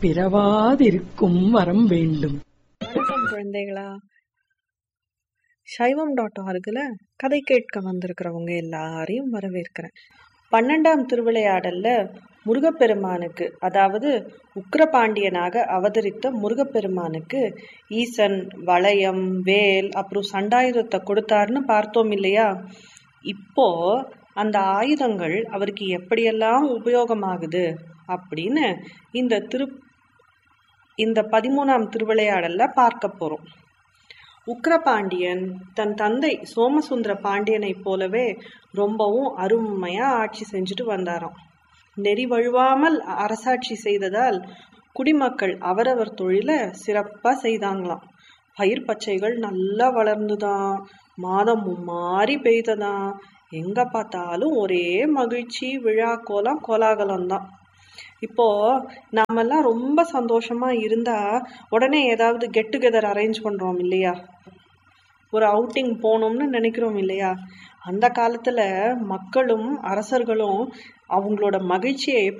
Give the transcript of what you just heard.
பிறவாதிருக்கும் வரம் வேண்டும் வணக்கம் குழந்தைகளா சைவம் டாட் ஆர்கில் கதை கேட்க வந்திருக்கிறவங்க எல்லாரையும் வரவேற்கிறேன் பன்னெண்டாம் திருவிளையாடல்ல முருகப்பெருமானுக்கு அதாவது உக்கிரபாண்டியனாக அவதரித்த முருகப்பெருமானுக்கு ஈசன் வளையம் வேல் அப்புறம் சண்டாயுதத்தை கொடுத்தாருன்னு பார்த்தோம் இல்லையா இப்போ அந்த ஆயுதங்கள் அவருக்கு எப்படியெல்லாம் உபயோகமாகுது அப்படின்னு இந்த திரு இந்த பதிமூணாம் திருவிளையாடல்ல பார்க்க போறோம் உக்கிரபாண்டியன் தன் தந்தை சோமசுந்தர பாண்டியனைப் போலவே ரொம்பவும் அருமையா ஆட்சி செஞ்சுட்டு வந்தாராம் நெறி வழுவாமல் அரசாட்சி செய்ததால் குடிமக்கள் அவரவர் தொழிலை சிறப்பா செய்தாங்களாம் பயிர் பச்சைகள் நல்லா வளர்ந்துதான் மாதம் மும்மாறி பெய்ததாம் எங்க பார்த்தாலும் ஒரே மகிழ்ச்சி விழா கோலம் கோலாகலம் தான் இப்போ நாமெல்லாம் ரொம்ப சந்தோஷமா இருந்தா உடனே ஏதாவது கெட் டுகெதர் அரேஞ்ச் பண்றோம் இல்லையா ஒரு அவுட்டிங் போகணும்னு நினைக்கிறோம் இல்லையா அந்த காலத்துல மக்களும் அரசர்களும் அவங்களோட மகிழ்ச்சியை